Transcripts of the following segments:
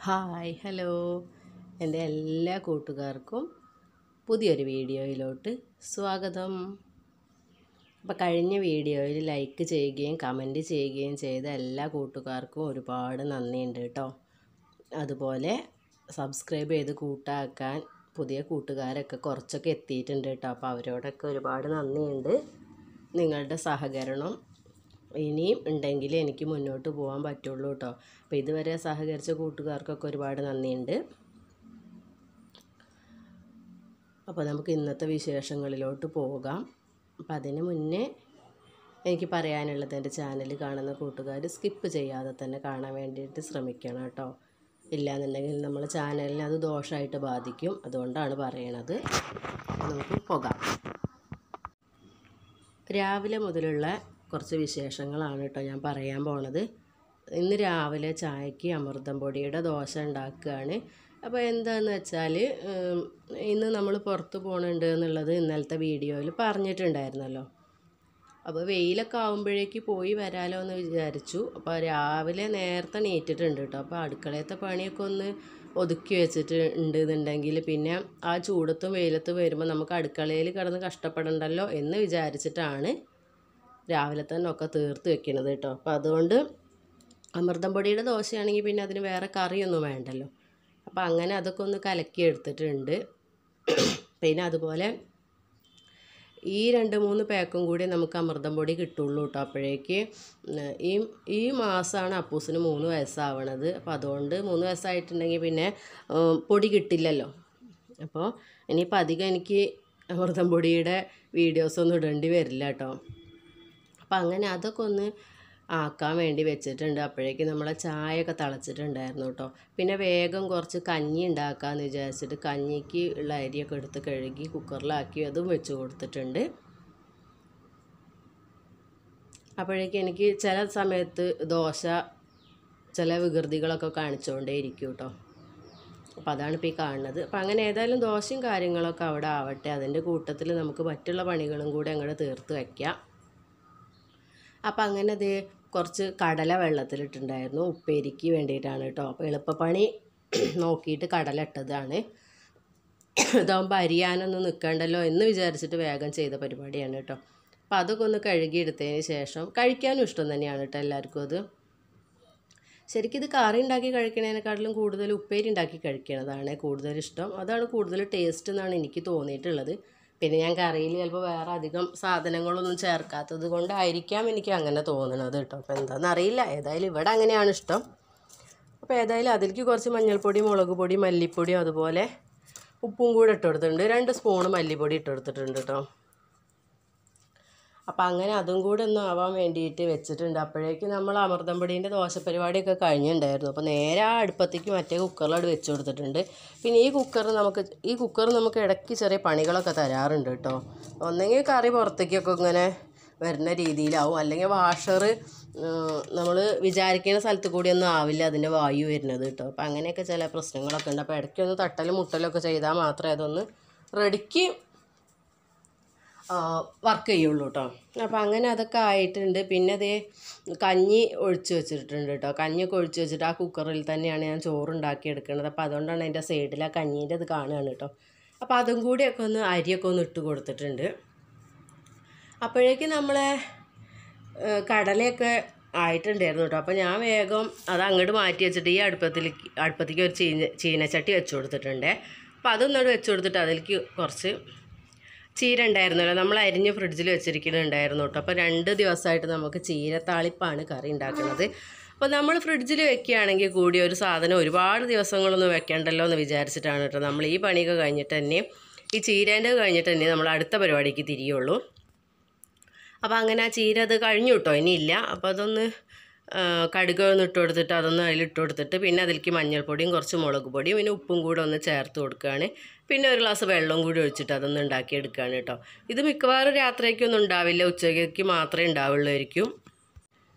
Hi hello എൻ്റെ എല്ലാ കൂട്ടുകാർക്കും പുതിയൊരു വീഡിയോയിലോട്ട് സ്വാഗതം അപ്പോൾ കഴിഞ്ഞ വീഡിയോയിൽ ലൈക്ക് ചെയ്യുകയും കമൻറ്റ് ചെയ്യുകയും ചെയ്ത എല്ലാ കൂട്ടുകാർക്കും ഒരുപാട് നന്ദിയുണ്ട് കേട്ടോ അതുപോലെ സബ്സ്ക്രൈബ് ചെയ്ത് കൂട്ടാക്കാൻ പുതിയ കൂട്ടുകാരൊക്കെ കുറച്ചൊക്കെ എത്തിയിട്ടുണ്ട് കേട്ടോ അപ്പോൾ അവരോടൊക്കെ ഒരുപാട് നന്ദിയുണ്ട് നിങ്ങളുടെ സഹകരണം ഇനിയും ഉണ്ടെങ്കിൽ എനിക്ക് മുന്നോട്ട് പോകാൻ പറ്റുള്ളൂ കേട്ടോ അപ്പോൾ ഇതുവരെ സഹകരിച്ച കൂട്ടുകാർക്കൊക്കെ ഒരുപാട് നന്ദിയുണ്ട് അപ്പോൾ നമുക്ക് ഇന്നത്തെ വിശേഷങ്ങളിലോട്ട് പോകാം അപ്പം അതിന് മുന്നേ എനിക്ക് പറയാനുള്ളത് എൻ്റെ ചാനൽ കാണുന്ന കൂട്ടുകാർ സ്കിപ്പ് ചെയ്യാതെ തന്നെ കാണാൻ വേണ്ടിയിട്ട് ശ്രമിക്കണം കേട്ടോ ഇല്ലാന്നുണ്ടെങ്കിൽ നമ്മൾ ചാനലിനെ അത് ദോഷമായിട്ട് ബാധിക്കും അതുകൊണ്ടാണ് പറയണത് അപ്പോൾ നമുക്ക് പോകാം രാവിലെ മുതലുള്ള കുറച്ച് വിശേഷങ്ങളാണ് കേട്ടോ ഞാൻ പറയാൻ പോണത് ഇന്ന് രാവിലെ ചായക്ക് അമൃതം പൊടിയുടെ ദോശ ഉണ്ടാക്കുകയാണ് അപ്പോൾ എന്താണെന്ന് വെച്ചാൽ ഉം, ഇന്ന് നമ്മൾ പുറത്ത് പോകണുണ്ട് എന്നുള്ളത് ഇന്നലത്തെ വീഡിയോയിൽ പറഞ്ഞിട്ടുണ്ടായിരുന്നല്ലോ അപ്പോൾ വെയിലൊക്കെ ആകുമ്പോഴേക്ക് പോയി വരാലോ എന്ന് വിചാരിച്ചു അപ്പോൾ രാവിലെ നേരത്തെ നീറ്റിട്ടുണ്ട് കേട്ടോ അപ്പോൾ അടുക്കളയത്തെ പണിയൊക്കെ ഒന്ന് ഒതുക്കി വെച്ചിട്ട് ഉണ്ട് എന്നുണ്ടെങ്കിൽ പിന്നെ ആ ചൂടത്തും വെയിലത്തും വരുമ്പോൾ നമുക്ക് അടുക്കളയിൽ കിടന്ന് കഷ്ടപ്പെടണ്ടല്ലോ എന്ന് വിചാരിച്ചിട്ടാണ് രാവിലെ തന്നെ ഒക്കെ തീർത്ത് വെക്കണത് കേട്ടോ അപ്പോൾ അതുകൊണ്ട് അമൃതം പൊടിയുടെ ദോശയാണെങ്കിൽ പിന്നെ അതിന് വേറെ കറിയൊന്നും വേണ്ടല്ലോ അപ്പോൾ അങ്ങനെ അതൊക്കെ ഒന്ന് കലക്കി എടുത്തിട്ടുണ്ട് പിന്നെ അതുപോലെ ഈ രണ്ട് മൂന്ന് പാക്കും കൂടി നമുക്ക് അമൃതം പൊടി കിട്ടുള്ളൂ കേട്ടോ അപ്പോഴേക്ക് ഉം, ഈ ഈ മാസമാണ് അപ്പൂസിന് മൂന്ന് വയസ്സാവണത് അപ്പോൾ അതുകൊണ്ട് മൂന്ന് വയസ്സായിട്ടുണ്ടെങ്കിൽ പിന്നെ ഉം, പൊടി കിട്ടില്ലല്ലോ അപ്പോൾ ഇനിയിപ്പോൾ അധികം എനിക്ക് അമൃതം പൊടിയുടെ വീഡിയോസൊന്നും ഇടേണ്ടി വരില്ല കേട്ടോ അപ്പം അങ്ങനെ അതൊക്കെ ഒന്ന് ആക്കാൻ വേണ്ടി വെച്ചിട്ടുണ്ട് അപ്പോഴേക്ക് നമ്മളെ ചായയൊക്കെ തിളച്ചിട്ടുണ്ടായിരുന്നു കേട്ടോ പിന്നെ വേഗം കുറച്ച് കഞ്ഞി ഉണ്ടാക്കാമെന്ന് വിചാരിച്ചിട്ട് കഞ്ഞിക്ക് ഉള്ള അരിയൊക്കെ എടുത്ത് കഴുകി കുക്കറിലാക്കി അതും വെച്ച് കൊടുത്തിട്ടുണ്ട് അപ്പോഴേക്ക് എനിക്ക് ചില സമയത്ത് ദോശ ചില വികൃതികളൊക്കെ കാണിച്ചുകൊണ്ടേ ഇരിക്കും കേട്ടോ അപ്പോൾ അതാണ് ഇപ്പോൾ ഈ കാണുന്നത് അപ്പോൾ അങ്ങനെ ഏതായാലും ദോശയും കാര്യങ്ങളൊക്കെ അവിടെ ആവട്ടെ അതിൻ്റെ കൂട്ടത്തിൽ നമുക്ക് മറ്റുള്ള പണികളും കൂടി അങ്ങോട്ട് തീർത്ത് വയ്ക്കാം അപ്പം അങ്ങനെ അത് കുറച്ച് കടല വെള്ളത്തിലിട്ടുണ്ടായിരുന്നു ഉപ്പേരിക്ക് വേണ്ടിയിട്ടാണ് കേട്ടോ അപ്പോൾ എളുപ്പപ്പണി നോക്കിയിട്ട് കടല ഇട്ടതാണ് ഇതാകുമ്പോൾ അരിയാനൊന്നും നിൽക്കണ്ടല്ലോ എന്ന് വിചാരിച്ചിട്ട് വേഗം ചെയ്ത പരിപാടിയാണ് കേട്ടോ അപ്പോൾ അതൊക്കെ ഒന്ന് കഴുകിയെടുത്തതിന് ശേഷം കഴിക്കാനും ഇഷ്ടം തന്നെയാണ് കേട്ടോ എല്ലാവർക്കും അത് ശരിക്കും ഇത് കറി ഉണ്ടാക്കി കഴിക്കണതിനെക്കാട്ടിലും കൂടുതൽ ഉപ്പേരി ഉണ്ടാക്കി കഴിക്കണതാണ് കൂടുതൽ ഇഷ്ടം അതാണ് കൂടുതൽ ടേസ്റ്റ് എന്നാണ് എനിക്ക് തോന്നിയിട്ടുള്ളത് പിന്നെ ഞാൻ കറിയിൽ ചിലപ്പോൾ വേറെ അധികം സാധനങ്ങളൊന്നും ചേർക്കാത്തത് കൊണ്ടായിരിക്കാം എനിക്ക് അങ്ങനെ തോന്നുന്നത് കേട്ടോ അപ്പോൾ എന്താണെന്ന് അറിയില്ല ഏതായാലും ഇവിടെ അങ്ങനെയാണ് ഇഷ്ടം അപ്പോൾ ഏതായാലും അതിലേക്ക് കുറച്ച് മഞ്ഞൾപ്പൊടി മുളക് പൊടി മല്ലിപ്പൊടി അതുപോലെ ഉപ്പും കൂടെ ഇട്ട് കൊടുത്തിട്ടുണ്ട് രണ്ട് സ്പൂണ് മല്ലിപ്പൊടി ഇട്ട് കൊടുത്തിട്ടുണ്ട് കേട്ടോ അപ്പം അങ്ങനെ അതും കൂടെ ഒന്ന് ആവാൻ വേണ്ടിയിട്ട് വെച്ചിട്ടുണ്ട് അപ്പോഴേക്ക് നമ്മൾ അമൃതം പൊടീൻ്റെ ദോശ പരിപാടിയൊക്കെ കഴിഞ്ഞിട്ടുണ്ടായിരുന്നു അപ്പോൾ നേരെ ആ അടുപ്പത്തേക്ക് മറ്റേ കുക്കറിലോട് വെച്ച് കൊടുത്തിട്ടുണ്ട് പിന്നെ ഈ കുക്കർ നമുക്ക് ഈ കുക്കർ നമുക്ക് ഇടയ്ക്ക് ചെറിയ പണികളൊക്കെ തരാറുണ്ട് കേട്ടോ ഒന്നെങ്കിൽ കറി പുറത്തേക്കൊക്കെ ഇങ്ങനെ വരുന്ന രീതിയിലാവും അല്ലെങ്കിൽ വാഷർ നമ്മൾ വിചാരിക്കുന്ന സ്ഥലത്ത് കൂടിയൊന്നും ആവില്ല അതിൻ്റെ വായു വരുന്നത് കേട്ടോ അപ്പോൾ അങ്ങനെയൊക്കെ ചില പ്രശ്നങ്ങളൊക്കെ ഉണ്ട് അപ്പോൾ ഇടയ്ക്കൊന്ന് തട്ടലും മുട്ടലൊക്കെ ചെയ്താൽ മാത്രമേ അതൊന്ന് റെഡിക്ക് വർക്ക് ചെയ്യുള്ളൂ കേട്ടോ അപ്പോൾ അങ്ങനെ അതൊക്കെ ആയിട്ടുണ്ട് പിന്നെ അതേ കഞ്ഞി ഒഴിച്ച് വെച്ചിട്ടുണ്ട് കേട്ടോ കഞ്ഞിയൊക്കെ ഒഴിച്ച് വെച്ചിട്ട് ആ കുക്കറിൽ തന്നെയാണ് ഞാൻ ചോറ് ഉണ്ടാക്കി എടുക്കുന്നത് അപ്പോൾ അതുകൊണ്ടാണ് അതിൻ്റെ സൈഡിൽ ആ കഞ്ഞീൻ്റെ ഇത് കാണുകയാണ് കേട്ടോ അപ്പോൾ അതും കൂടിയൊക്കെ ഒന്ന് അരിയൊക്കെ ഒന്ന് ഇട്ട് കൊടുത്തിട്ടുണ്ട് അപ്പോഴേക്ക് നമ്മളെ ഏഹ്, കടലയൊക്കെ ആയിട്ടുണ്ടായിരുന്നു കേട്ടോ അപ്പോൾ ഞാൻ വേഗം അത് അങ്ങോട്ട് മാറ്റി വെച്ചിട്ട് ഈ അടുപ്പത്തിലേക്ക് അടുപ്പത്തേക്ക് ഒരു ചീന ചീനച്ചട്ടി വെച്ച് കൊടുത്തിട്ടുണ്ട് അപ്പോൾ അതൊന്നോട് വെച്ച് കൊടുത്തിട്ട് അതിലേക്ക് കുറച്ച് ചീര ഉണ്ടായിരുന്നല്ലോ നമ്മൾ അരിഞ്ഞ് ഫ്രിഡ്ജിൽ വെച്ചിരിക്കുന്നുണ്ടായിരുന്നു കേട്ടോ അപ്പോൾ രണ്ട് ദിവസമായിട്ട് നമുക്ക് ചീരത്താളിപ്പാണ് കറി ഉണ്ടാക്കുന്നത് അപ്പോൾ നമ്മൾ ഫ്രിഡ്ജിൽ വെക്കുകയാണെങ്കിൽ കൂടി ഒരു സാധനം ഒരുപാട് ദിവസങ്ങളൊന്നും വെക്കണ്ടല്ലോ എന്ന് വിചാരിച്ചിട്ടാണ് കേട്ടോ നമ്മൾ ഈ പണിയൊക്കെ കഴിഞ്ഞിട്ട് തന്നെ ഈ ചീരേൻ്റെ കഴിഞ്ഞിട്ട് തന്നെ നമ്മൾ അടുത്ത പരിപാടിക്ക് തിരിയുള്ളൂ അപ്പോൾ അങ്ങനെ ആ ചീര അത് കഴിഞ്ഞു കേട്ടോ ഇനിയില്ല അപ്പോൾ അതൊന്ന് ആ, കടുക് ഒന്ന് ഇട്ട് കൊടുത്തിട്ട് അതൊന്ന് അതിലിട്ട് കൊടുത്തിട്ട് പിന്നെ അതിലേക്ക് മഞ്ഞൾപ്പൊടിയും കുറച്ച് മുളക് പൊടിയും പിന്നെ ഉപ്പും കൂടെ ഒന്ന് ചേർത്ത് കൊടുക്കുകയാണ് പിന്നെ ഒരു ഗ്ലാസ് വെള്ളവും കൂടി ഒഴിച്ചിട്ട് അതൊന്ന് ഉണ്ടാക്കിയെടുക്കുകയാണ് കേട്ടോ ഇത് മിക്കവാറും രാത്രിക്കൊന്നും ഉണ്ടാവില്ല ഉച്ചയ്ക്ക് മാത്രമേ ഉണ്ടാവുള്ളായിരിക്കും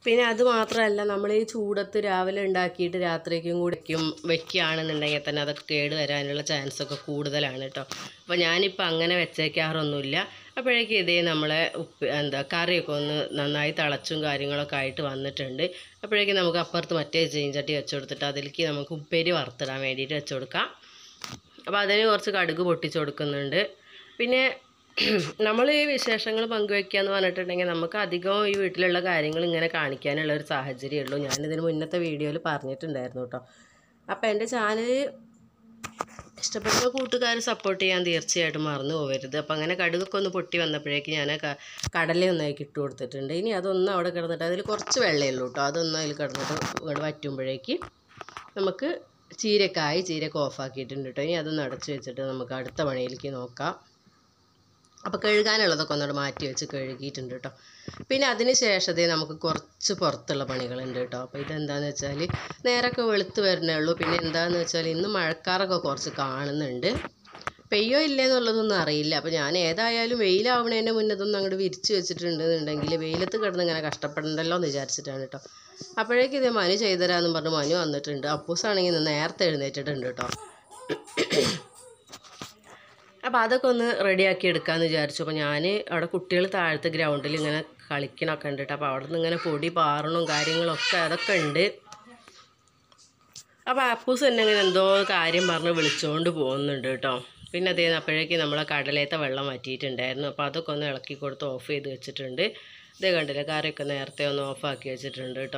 പിന്നെ അത് മാത്രമല്ല നമ്മൾ ഈ ചൂടത്ത് രാവിലെ ഉണ്ടാക്കിയിട്ട് രാത്രിക്കും കൂടി വയ്ക്കും വെക്കുകയാണെന്നുണ്ടെങ്കിൽ തന്നെ അതൊക്കെ കേട് വരാനുള്ള ചാൻസ് ഒക്കെ കൂടുതലാണ് കേട്ടോ അപ്പോൾ ഞാനിപ്പോൾ അങ്ങനെ വെച്ചേക്കാറൊന്നുമില്ല അപ്പോഴേക്കും ഇതേ നമ്മളെ ഉപ്പ് എന്താ കറിയൊക്കെ ഒന്ന് നന്നായി തിളച്ചും കാര്യങ്ങളൊക്കെ ആയിട്ട് വന്നിട്ടുണ്ട് അപ്പോഴേക്കും നമുക്ക് അപ്പുറത്ത് മറ്റേ ചീഞ്ചട്ടി വെച്ച് കൊടുത്തിട്ട് അതിലേക്ക് നമുക്ക് ഉപ്പേരി വറുത്തിടാൻ വേണ്ടിയിട്ട് വെച്ച് കൊടുക്കാം അപ്പോൾ അതിന് കുറച്ച് കടുക് പൊട്ടിച്ച് കൊടുക്കുന്നുണ്ട് പിന്നെ നമ്മൾ ഈ വിശേഷങ്ങൾ പങ്കുവെക്കുക എന്ന് പറഞ്ഞിട്ടുണ്ടെങ്കിൽ നമുക്ക് അധികം ഈ വീട്ടിലുള്ള കാര്യങ്ങൾ ഇങ്ങനെ കാണിക്കാനുള്ള ഒരു സാഹചര്യമേ ഉള്ളൂ ഞാനിതിന് മുന്നത്തെ വീഡിയോയിൽ പറഞ്ഞിട്ടുണ്ടായിരുന്നു കേട്ടോ അപ്പോൾ എൻ്റെ ചാനൽ ഇഷ്ടപ്പെടുന്ന കൂട്ടുകാർ സപ്പോർട്ട് ചെയ്യാൻ തീർച്ചയായിട്ടും മറന്നു പോകരുത് അപ്പോൾ അങ്ങനെ കടുകൊക്കെ ഒന്ന് പൊട്ടി വന്നപ്പോഴേക്ക് ഞാൻ ക- കടലയൊന്നായി ഇട്ട് കൊടുത്തിട്ടുണ്ട് ഇനി അതൊന്നും അവിടെ കിടന്നിട്ട് അതിൽ കുറച്ച് വെള്ളമേ ഉള്ളൂ കേട്ടോ അതൊന്നും അതിൽ കിടന്നിട്ട് ഇവിടെ വറ്റുമ്പോഴേക്ക് നമുക്ക് ചീരക്കായി ചീരക്ക് ഓഫാക്കിയിട്ടുണ്ട് കേട്ടോ ഇനി അതൊന്ന് അടച്ചു വെച്ചിട്ട് നമുക്ക് അടുത്ത പണിയിലേക്ക് നോക്കാം അപ്പോൾ കഴുകാനുള്ളതൊക്കെ ഒന്നുകൂടെ മാറ്റി വെച്ച് കഴുകിയിട്ടുണ്ട് കേട്ടോ പിന്നെ അതിന് ശേഷത്തേ നമുക്ക് കുറച്ച് പുറത്തുള്ള പണികളുണ്ട് കേട്ടോ അപ്പോൾ ഇതെന്താണെന്ന് വെച്ചാൽ നേരൊക്കെ വെളുത്ത് വരുന്നേ ഉള്ളൂ പിന്നെ എന്താണെന്ന് വെച്ചാൽ ഇന്ന് മഴക്കാറൊക്കെ കുറച്ച് കാണുന്നുണ്ട് പെയ്യോ ഇല്ലേ എന്നുള്ളതൊന്നും അറിയില്ല അപ്പോൾ ഞാൻ ഏതായാലും വെയിലാവണേൻ്റെ മുന്നേ ഇതൊന്നും അങ്ങോട്ട് വിരിച്ച് വെച്ചിട്ടുണ്ടെന്നുണ്ടെങ്കിൽ വെയിലത്ത് കിടന്ന് ഇങ്ങനെ കഷ്ടപ്പെടണ്ടല്ലോ എന്ന് വിചാരിച്ചിട്ടാണ് കേട്ടോ അപ്പോഴേക്കും ഇതേ മനു ചെയ്തുതരാമെന്നും പറഞ്ഞ് മനു വന്നിട്ടുണ്ട് അപ്പൂസാണെങ്കിൽ ഇന്ന് നേരത്തെ എഴുന്നേറ്റിട്ടുണ്ട് കേട്ടോ അപ്പോൾ അതൊക്കെ ഒന്ന് റെഡിയാക്കി എടുക്കാമെന്ന് വിചാരിച്ചു അപ്പോൾ ഞാൻ അവിടെ കുട്ടികൾ താഴത്തെ ഗ്രൗണ്ടിൽ ഇങ്ങനെ കളിക്കണമൊക്കെ ഉണ്ട് കേട്ടോ അപ്പോൾ അവിടെ നിന്ന് ഇങ്ങനെ പൊടി പാറണും കാര്യങ്ങളൊക്കെ അതൊക്കെ ഉണ്ട് അപ്പോൾ അപ്പൂസ് എന്നെ ഇങ്ങനെ എന്തോ കാര്യം പറഞ്ഞ് വിളിച്ചുകൊണ്ട് പോകുന്നുണ്ട് കേട്ടോ പിന്നെ അതേ അപ്പോഴേക്കും നമ്മളെ കടലേത്തെ വെള്ളം വറ്റിയിട്ടുണ്ടായിരുന്നു അപ്പോൾ അതൊക്കെ ഒന്ന് ഇളക്കി കൊടുത്ത് ഓഫ് ചെയ്ത് വെച്ചിട്ടുണ്ട് ഇതേ കണ്ടില്ലേ കറിയൊക്കെ നേരത്തെ ഒന്ന് ഓഫാക്കി വെച്ചിട്ടുണ്ട് കേട്ടോ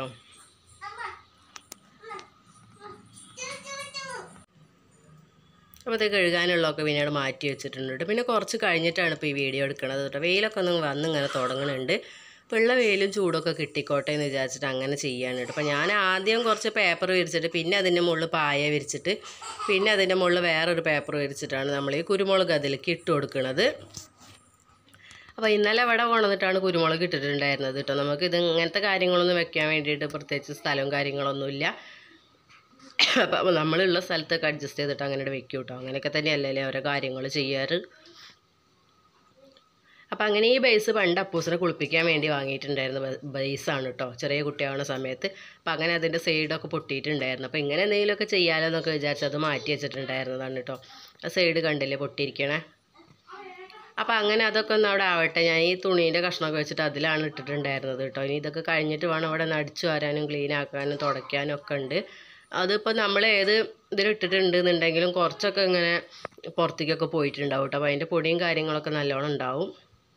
അപ്പോൾ അത് കഴുകാനുള്ളതൊക്കെ പിന്നീട് മാറ്റി വെച്ചിട്ടുണ്ട് കേട്ടോ. പിന്നെ കുറച്ച് കഴിഞ്ഞിട്ടാണ് ഇപ്പോൾ ഈ വീഡിയോ എടുക്കണത് കേട്ടോ വെയിലൊക്കെ ഒന്ന് വന്ന് ഇങ്ങനെ തുടങ്ങുന്നുണ്ട് വെള്ള വെയിലും ചൂടൊക്കെ കിട്ടിക്കോട്ടെ എന്ന് വിചാരിച്ചിട്ട് അങ്ങനെ ചെയ്യാണ് കേട്ടോ അപ്പോൾ ഞാൻ ആദ്യം കുറച്ച് പേപ്പർ വിരിച്ചിട്ട് പിന്നെ അതിൻ്റെ മുകളിൽ പായ വിരിച്ചിട്ട് പിന്നെ അതിൻ്റെ മുകളിൽ വേറൊരു പേപ്പർ വിരിച്ചിട്ടാണ് നമ്മൾ ഈ കുരുമുളക് അതിലേക്ക് ഇട്ട് കൊടുക്കുന്നത് അപ്പോൾ ഇന്നലെ ഇവിടെ കൊണ്ടുവന്നിട്ടാണ് കുരുമുളക് ഇട്ടിട്ടുണ്ടായിരുന്നത് കേട്ടോ നമുക്ക് ഇത് ഇങ്ങനത്തെ കാര്യങ്ങളൊന്നും വെക്കാൻ വേണ്ടിയിട്ട് പ്രത്യേകിച്ച് സ്ഥലവും കാര്യങ്ങളൊന്നുമില്ല അപ്പോൾ നമ്മളുള്ള സ്ഥലത്തൊക്കെ അഡ്ജസ്റ്റ് ചെയ്തിട്ട് അങ്ങനെ വെക്കും കേട്ടോ അങ്ങനെയൊക്കെ തന്നെയല്ലേ ഓരോ കാര്യങ്ങൾ ചെയ്യാറ് അപ്പോൾ അങ്ങനെ ഈ ബേസ് പണ്ട് അപ്പൂസിനെ കുളിപ്പിക്കാൻ വേണ്ടി വാങ്ങിയിട്ടുണ്ടായിരുന്ന ബ- ബേസാണ് കേട്ടോ ചെറിയ കുട്ടിയാവുന്ന സമയത്ത് അപ്പോൾ അങ്ങനെ അതിൻ്റെ സൈഡൊക്കെ പൊട്ടിയിട്ടുണ്ടായിരുന്നു അപ്പോൾ ഇങ്ങനെ എന്തെങ്കിലുമൊക്കെ ചെയ്യാലോ എന്നൊക്കെ വിചാരിച്ച് അത് മാറ്റി വെച്ചിട്ടുണ്ടായിരുന്നതാണ് കേട്ടോ ആ സൈഡ് കണ്ടില്ലേ പൊട്ടിയിരിക്കണേ അപ്പോൾ അങ്ങനെ അതൊക്കെ ഒന്ന് അവിടെ ആവട്ടെ ഞാൻ ഈ തുണീൻ്റെ കഷ്ണമൊക്കെ വെച്ചിട്ട് അതിലാണ് ഇട്ടിട്ടുണ്ടായിരുന്നത് കേട്ടോ ഇനി ഇതൊക്കെ കഴിഞ്ഞിട്ട് വേണം അവിടെ ഒന്ന് അടിച്ചു വരാനും ക്ലീൻ ആക്കാനും തുടയ്ക്കാനും ഒക്കെ ഉണ്ട് അതിപ്പോൾ നമ്മൾ ഏത് ഇതിൽ ഇട്ടിട്ടുണ്ട് എന്നുണ്ടെങ്കിലും കുറച്ചൊക്കെ ഇങ്ങനെ പുറത്തേക്കൊക്കെ പോയിട്ടുണ്ടാവും കേട്ടോ അപ്പോൾ അതിൻ്റെ പൊടിയും കാര്യങ്ങളൊക്കെ നല്ലോണം ഉണ്ടാവും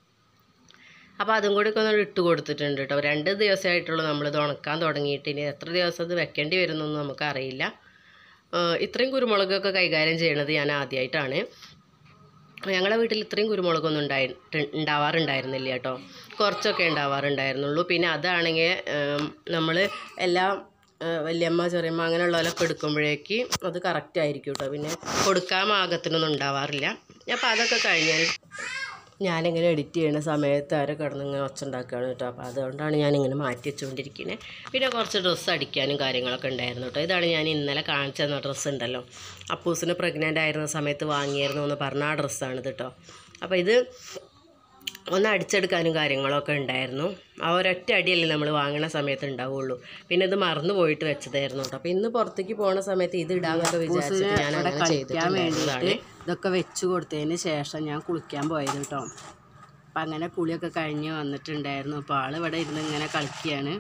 അപ്പോൾ അതും കൂടി ഒക്കെ ഒന്ന് ഇട്ട് കൊടുത്തിട്ടുണ്ട് കേട്ടോ രണ്ട് ദിവസമായിട്ടുള്ളൂ നമ്മളിത് ഉണക്കാൻ തുടങ്ങിയിട്ട് ഇനി എത്ര ദിവസം ഇത് വെക്കേണ്ടി വരുന്നൊന്നും നമുക്കറിയില്ല ആ, ഇത്രയും കുരുമുളകൊക്കെ കൈകാര്യം ചെയ്യണത് ഞാൻ ആദ്യമായിട്ടാണ് ഞങ്ങളുടെ വീട്ടിൽ ഇത്രയും കുരുമുളകൊന്നും ഉണ്ടായി ഉണ്ടാവാറുണ്ടായിരുന്നില്ല കേട്ടോ കുറച്ചൊക്കെ ഉണ്ടാവാറുണ്ടായിരുന്നുള്ളൂ പിന്നെ അതാണെങ്കിൽ നമ്മൾ എല്ലാം ആ, വല്യമ്മ ചെറിയമ്മ അങ്ങനെയുള്ളവരൊക്കെ എടുക്കുമ്പോഴേക്ക് അത് കറക്റ്റ് ആയിരിക്കും കേട്ടോ പിന്നെ കൊടുക്കാൻ പാകത്തിനൊന്നും ഉണ്ടാവാറില്ല അപ്പോൾ അതൊക്കെ കഴിഞ്ഞാൽ ഞാനിങ്ങനെ എഡിറ്റ് ചെയ്യുന്ന സമയത്ത് അവരെ കിടന്ന് ഇങ്ങനെ ഒച്ച ഉണ്ടാക്കുകയാണ് കേട്ടോ അപ്പോൾ അതുകൊണ്ടാണ് ഞാനിങ്ങനെ മാറ്റി വെച്ചുകൊണ്ടിരിക്കുന്നത് പിന്നെ കുറച്ച് ഡ്രസ്സ് അടിക്കാനും കാര്യങ്ങളൊക്കെ ഉണ്ടായിരുന്നു കേട്ടോ ഇതാണ് ഞാൻ ഇന്നലെ കാണിച്ചു തന്ന ഡ്രസ്സ് ഉണ്ടല്ലോ അപ്പൂസിന് പ്രഗ്നൻ്റ് ആയിരുന്ന സമയത്ത് വാങ്ങിയായിരുന്നു എന്ന് പറഞ്ഞ ആ ഡ്രസ്സാണിത് കേട്ടോ അപ്പോൾ ഇത് ഒന്ന് അടിച്ചെടുക്കാനും കാര്യങ്ങളൊക്കെ ഉണ്ടായിരുന്നു ആ ഒരൊറ്റ അടിയല്ലേ നമ്മൾ വാങ്ങണ സമയത്ത് ഉണ്ടാവുള്ളൂ പിന്നെ ഇത് മറന്നു പോയിട്ട് വെച്ചതായിരുന്നു കേട്ടോ അപ്പോൾ ഇന്ന് പുറത്തേക്ക് പോണ സമയത്ത് ഇത് ഇടാന്നൊക്കെ വിചാരിച്ചിട്ട് ഞാൻ അങ്ങനെ ചെയ്തിട്ടുണ്ടായിരുന്നതാണ് ഇതൊക്കെ വെച്ച് കൊടുത്തതിന് ശേഷം ഞാൻ കുളിക്കാൻ പോയത് കേട്ടോ അപ്പം അങ്ങനെ കുളിയൊക്കെ കഴിഞ്ഞ് വന്നിട്ടുണ്ടായിരുന്നു അപ്പോൾ ആൾ ഇവിടെ ഇരുന്ന് ഇങ്ങനെ കളിക്കുകയാണ്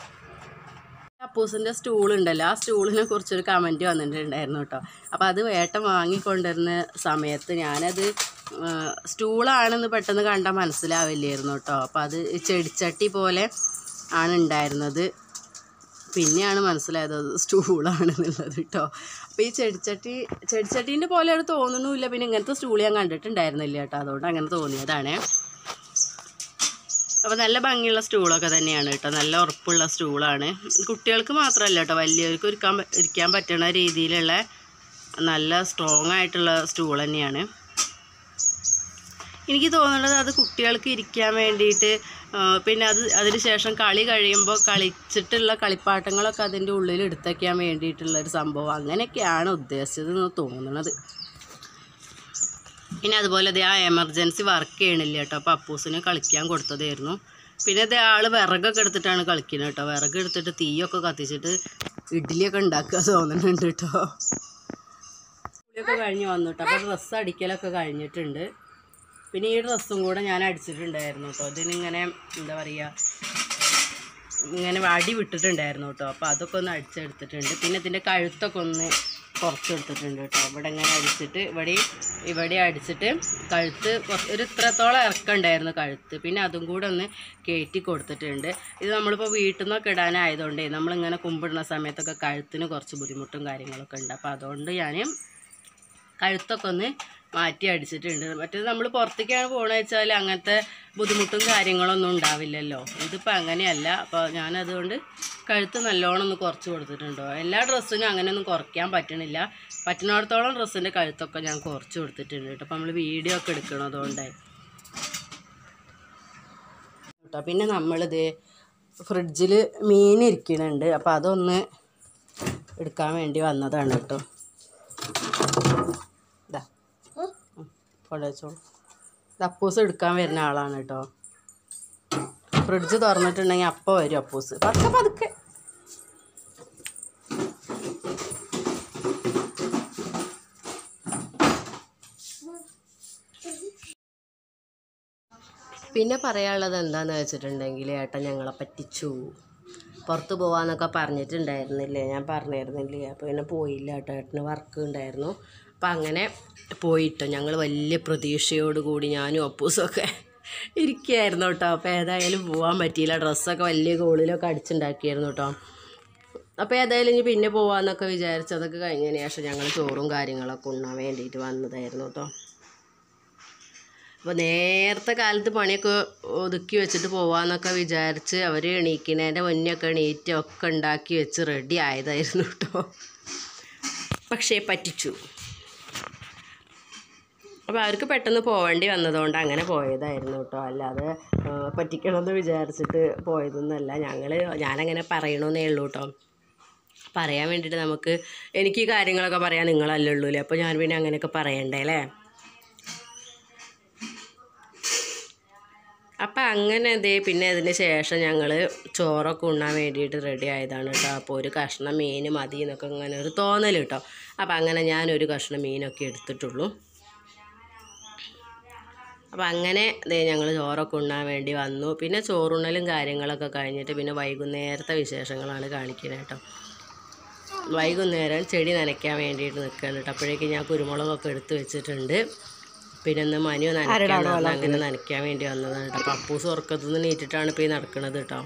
അപ്പൂസിൻ്റെ സ്റ്റൂൾ ഉണ്ടല്ലോ ആ സ്റ്റൂളിനെ കുറിച്ചൊരു കമൻറ്റ് വന്നിട്ടുണ്ടായിരുന്നു കേട്ടോ അപ്പോൾ അത് വേട്ടം വാങ്ങിക്കൊണ്ടിരുന്ന സമയത്ത് ഞാനത് ആ, സ്റ്റൂളാണെന്ന് പെട്ടെന്ന് കണ്ടാൽ മനസ്സിലാവില്ലായിരുന്നു കേട്ടോ അപ്പോൾ അത് ചെടിച്ചട്ടി പോലെ ആണ് ഉണ്ടായിരുന്നത് പിന്നെയാണ് മനസ്സിലായത് അത് സ്റ്റൂളാണെന്നുള്ളത് കേട്ടോ അപ്പോൾ ഈ ചെടിച്ചട്ടി ചെടിച്ചട്ടീൻ്റെ പോലെ അത് തോന്നുന്നുമില്ല പിന്നെ ഇങ്ങനത്തെ സ്റ്റൂൾ ഞാൻ കണ്ടിട്ടുണ്ടായിരുന്നില്ല കേട്ടോ അതുകൊണ്ട് അങ്ങനെ തോന്നിയതാണ് അപ്പോൾ നല്ല ഭംഗിയുള്ള സ്റ്റൂളൊക്കെ തന്നെയാണ് കേട്ടോ നല്ല ഉറപ്പുള്ള സ്റ്റൂളാണ് കുട്ടികൾക്ക് മാത്രമല്ല കേട്ടോ വലിയവർക്ക് ഇരിക്കാൻ പ- ഇരിക്കാൻ പറ്റുന്ന രീതിയിലുള്ള നല്ല സ്ട്രോങ് ആയിട്ടുള്ള സ്റ്റൂൾ തന്നെയാണ് എനിക്ക് തോന്നുന്നത് അത് കുട്ടികൾക്ക് ഇരിക്കാൻ വേണ്ടിയിട്ട് ആ, പിന്നെ അത് അതിന് ശേഷം കളി കഴിയുമ്പോൾ കളിച്ചിട്ടുള്ള കളിപ്പാട്ടങ്ങളൊക്കെ അതിൻ്റെ ഉള്ളിൽ എടുത്ത് വയ്ക്കാൻ വേണ്ടിയിട്ടുള്ള ഒരു സംഭവം അങ്ങനെയൊക്കെയാണ് ഉദ്ദേശിച്ചത് എന്ന് തോന്നുന്നത് പിന്നെ അതുപോലെ ദേ ആ എമർജൻസി വർക്ക് ചെയ്യണില്ല കേട്ടോ അപ്പോൾ അപ്പൂസിന് കളിക്കാൻ കൊടുത്തതായിരുന്നു പിന്നെ ഇത് ആള് വിറകൊക്കെ എടുത്തിട്ടാണ് കളിക്കുന്നത് കേട്ടോ വിറക് എടുത്തിട്ട് തീയൊക്കെ കത്തിച്ചിട്ട് ഇഡ്ഡലിയൊക്കെ ഉണ്ടാക്കുക തോന്നുന്നുണ്ട് കേട്ടോ കുളിയൊക്കെ കഴിഞ്ഞ് വന്നു കേട്ടോ അപ്പോൾ ഡ്രസ്സ് അടിക്കലൊക്കെ കഴിഞ്ഞിട്ടുണ്ട് പിന്നെ ഈ ഡ്രസ്സും കൂടെ ഞാൻ അടിച്ചിട്ടുണ്ടായിരുന്നു കേട്ടോ ഇതിനിങ്ങനെ എന്താ പറയുക ഇങ്ങനെ അടി വിട്ടിട്ടുണ്ടായിരുന്നു കേട്ടോ അപ്പോൾ അതൊക്കെ ഒന്ന് അടിച്ചെടുത്തിട്ടുണ്ട് പിന്നെ ഇതിൻ്റെ കഴുത്തൊക്കെ ഒന്ന് കുറച്ചെടുത്തിട്ടുണ്ട് കേട്ടോ ഇവിടെ ഇങ്ങനെ അടിച്ചിട്ട് ഇവിടെ ഇവിടെ അടിച്ചിട്ട് കഴുത്ത് കുറച്ച് ഒരു ഇത്രത്തോളം ഇറക്കണ്ടായിരുന്നു കഴുത്ത് പിന്നെ അതും കൂടെ ഒന്ന് കയറ്റി കൊടുത്തിട്ടുണ്ട് ഇത് നമ്മളിപ്പോൾ വീട്ടിൽ നിന്നൊക്കെ ഇടാനായതുകൊണ്ടേ നമ്മളിങ്ങനെ കുമ്പിടുന്ന സമയത്തൊക്കെ കഴുത്തിന് കുറച്ച് ബുദ്ധിമുട്ടും കാര്യങ്ങളൊക്കെ ഉണ്ട് അപ്പോൾ അതുകൊണ്ട് ഞാൻ കഴുത്തൊക്കെ ഒന്ന് മാറ്റി അടിച്ചിട്ടുണ്ട് മറ്റേത് നമ്മൾ പുറത്തേക്കാണ് പോകണമെന്ന് വെച്ചാൽ അങ്ങനത്തെ ബുദ്ധിമുട്ടും കാര്യങ്ങളൊന്നും ഉണ്ടാവില്ലല്ലോ ഇതിപ്പോൾ അങ്ങനെയല്ല അപ്പോൾ ഞാനതുകൊണ്ട് കഴുത്ത് നല്ലോണം ഒന്ന് കുറച്ച് കൊടുത്തിട്ടുണ്ടോ എല്ലാ ഡ്രസ്സിനും അങ്ങനെയൊന്നും കുറയ്ക്കാൻ പറ്റണില്ല പറ്റുന്നിടത്തോളം ഡ്രസ്സിൻ്റെ കഴുത്തൊക്കെ ഞാൻ കുറച്ച് കൊടുത്തിട്ടുണ്ട് കേട്ടോ അപ്പോൾ നമ്മൾ വീഡിയോ ഒക്കെ എടുക്കണം അതുകൊണ്ടായി കേട്ടോ പിന്നെ നമ്മളിത് ഫ്രിഡ്ജിൽ മീൻ ഇരിക്കുന്നുണ്ട് അപ്പോൾ അതൊന്ന് എടുക്കാൻ വേണ്ടി വന്നതാണ് കേട്ടോ ഇതാ കൊണ്ടുവച്ചോളൂ ഇത് അപ്പൂസ് എടുക്കാൻ വരുന്ന ആളാണ് കേട്ടോ ഫ്രിഡ്ജ് തുറന്നിട്ടുണ്ടെങ്കിൽ അപ്പോൾ വരും അപ്പൂസ് പതുക്കെ പതുക്കെ പിന്നെ പറയാനുള്ളത് എന്താന്ന് വെച്ചിട്ടുണ്ടെങ്കിൽ ഏട്ടൻ ഞങ്ങളെ പറ്റിച്ചു പുറത്ത് പോവാന്നൊക്കെ പറഞ്ഞിട്ടുണ്ടായിരുന്നില്ലേ ഞാൻ പറഞ്ഞിരുന്നില്ലേ അപ്പോൾ പിന്നെ പോയില്ല കേട്ടോ ഏട്ടന് വർക്ക് ഉണ്ടായിരുന്നു അപ്പം അങ്ങനെ പോയിട്ടോ ഞങ്ങൾ വലിയ പ്രതീക്ഷയോട് കൂടി ഞാനും അപ്പൂസും ഒക്കെ ഇരിക്കുകയായിരുന്നു കേട്ടോ അപ്പോൾ ഏതായാലും പോകാൻ പറ്റിയില്ല ഡ്രസ്സൊക്കെ വലിയ ഗോളിലൊക്കെ അടിച്ചുണ്ടാക്കിയായിരുന്നു കേട്ടോ അപ്പോൾ ഏതായാലും ഇനി പിന്നെ പോവാന്നൊക്കെ വിചാരിച്ചതൊക്കെ കഴിഞ്ഞതിന് ശേഷം ഞങ്ങൾ ചോറും കാര്യങ്ങളൊക്കെ ഉണ്ണാൻ വേണ്ടിയിട്ട് വന്നതായിരുന്നു കേട്ടോ അപ്പോൾ നേരത്തെ കാലത്ത് പണിയൊക്കെ ഒതുക്കി വെച്ചിട്ട് പോവാന്നൊക്കെ വിചാരിച്ച് അവർ എണീക്കുന്നതിൻ്റെ മുന്നൊക്കെ എണീറ്റ് ഒക്കെ ഉണ്ടാക്കി വെച്ച് റെഡി ആയതായിരുന്നു കേട്ടോ പക്ഷേ പറ്റിച്ചു അപ്പോൾ അവർക്ക് പെട്ടെന്ന് പോവേണ്ടി വന്നതുകൊണ്ട് അങ്ങനെ പോയതായിരുന്നു കേട്ടോ അല്ലാതെ ആ, പറ്റിക്കണമെന്ന് വിചാരിച്ചിട്ട് പോയതൊന്നുമല്ല ഞങ്ങൾ ഞാനങ്ങനെ പറയണമെന്നേ ഉള്ളൂ കേട്ടോ പറയാൻ വേണ്ടിയിട്ട് നമുക്ക് എനിക്ക് ഈ കാര്യങ്ങളൊക്കെ പറയാൻ നിങ്ങളല്ലേ ഉള്ളൂ അല്ലേ അപ്പോൾ ഞാൻ പിന്നെ അങ്ങനെയൊക്കെ പറയണ്ടേ അല്ലേ അപ്പം അങ്ങനെ ദേ പിന്നെ അതിന് ശേഷം ഞങ്ങൾ ചോറൊക്കെ ഉണ്ണാൻ വേണ്ടിയിട്ട് റെഡി ആയതാണ് കേട്ടോ അപ്പോൾ ഒരു കഷ്ണം മീൻ മതി എന്നൊക്കെ ഇങ്ങനെ ഒരു തോന്നൽ കേട്ടോ അപ്പം അങ്ങനെ ഞാനൊരു കഷ്ണം മീനൊക്കെ എടുത്തിട്ടുള്ളൂ അപ്പം അങ്ങനെ ദേ ഞങ്ങൾ ചോറൊക്കെ ഉണ്ണാൻ വേണ്ടി വന്നു പിന്നെ ചോറുണ്ണലും കാര്യങ്ങളൊക്കെ കഴിഞ്ഞിട്ട് പിന്നെ വൈകുന്നേരത്തെ വിശേഷങ്ങളാണ് കാണിക്കുന്നത് കേട്ടോ വൈകുന്നേരം ചെടി നനയ്ക്കാൻ വേണ്ടിയിട്ട് നിൽക്കുകയാണ് കേട്ടോ അപ്പോഴേക്കും ഞാൻ കുരുമുളകൊക്കെ എടുത്ത് വെച്ചിട്ടുണ്ട് പിന്നെ ഒന്ന് മനു നനയ്ക്കാൻ പറഞ്ഞ് അങ്ങനെ നനയ്ക്കാൻ വേണ്ടി വന്നതാണ് കേട്ടോ അപ്പം അപ്പൂസ് ഉറക്കത്തു നിന്ന് നീറ്റിട്ടാണ് ഇപ്പോൾ ഈ നടക്കുന്നത് കേട്ടോ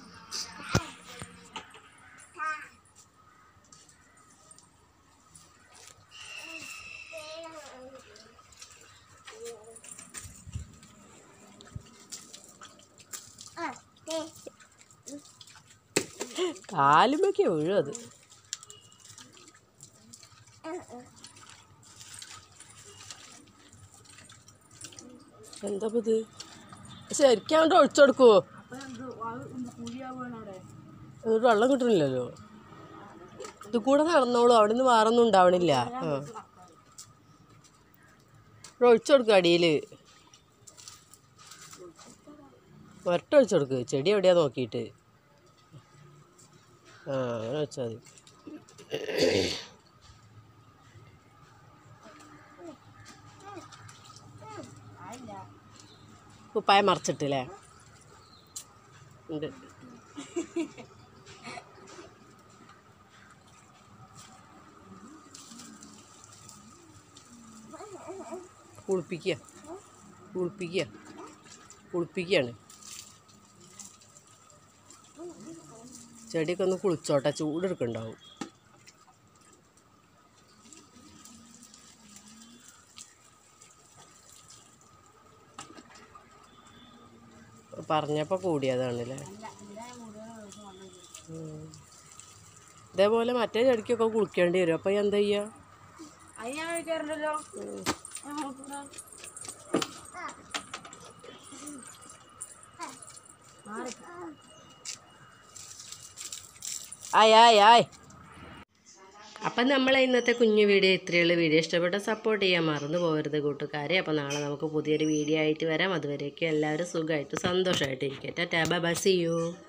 കാലുമ്പൊക്കെ വീഴും അത് എന്താ ഇത് ശരിക്കും അങ്ങോട്ട് ഒഴിച്ചെടുക്കുവോ എന്നിട്ട് വെള്ളം കിട്ടണില്ലല്ലോ ഇത് കൂടെ നടന്നോളൂ അവിടെ നിന്ന് വേറൊന്നും ഉണ്ടാവണില്ല ആ ഇവിടെ ഒഴിച്ചെടുക്കുക അടിയിൽ ഒരട്ട ഒഴിച്ചെടുക്ക് ചെടി എവിടെയാ നോക്കിയിട്ട് ആ അങ്ങനെ വെച്ചാൽ മതി കുപ്പായ മറിച്ചിട്ടില്ലേ ഉണ്ട് കുളിപ്പിക്കുക കുളിപ്പിക്കുക കുളിപ്പിക്കുകയാണ് ചെടിയൊക്കെ ഒന്ന് കുളിച്ചോട്ടെ ചൂടെടുക്കുന്നുണ്ടാവും പറഞ്ഞപ്പോൾ കൂടിയതാണല്ലേ ഉം. ഇതേപോലെ മറ്റേ ചെടിക്കൊക്കെ കുളിക്കേണ്ടി വരും അപ്പോൾ എന്താ ചെയ്യുക ആയ് ആയ് ആയ് അപ്പം നമ്മളെ ഇന്നത്തെ കുഞ്ഞു വീഡിയോ ഇത്രയുള്ള വീഡിയോ ഇഷ്ടപ്പെട്ട സപ്പോർട്ട് ചെയ്യാൻ മറന്നു പോകരുത് കൂട്ടുകാരെ അപ്പോൾ നാളെ നമുക്ക് പുതിയൊരു വീഡിയോ ആയിട്ട് വരാം അതുവരേക്കും എല്ലാവരും സുഖമായിട്ട് സന്തോഷമായിട്ട് ഇരിക്കട്ടെ ടാബ ബസ് ചെയ്യൂ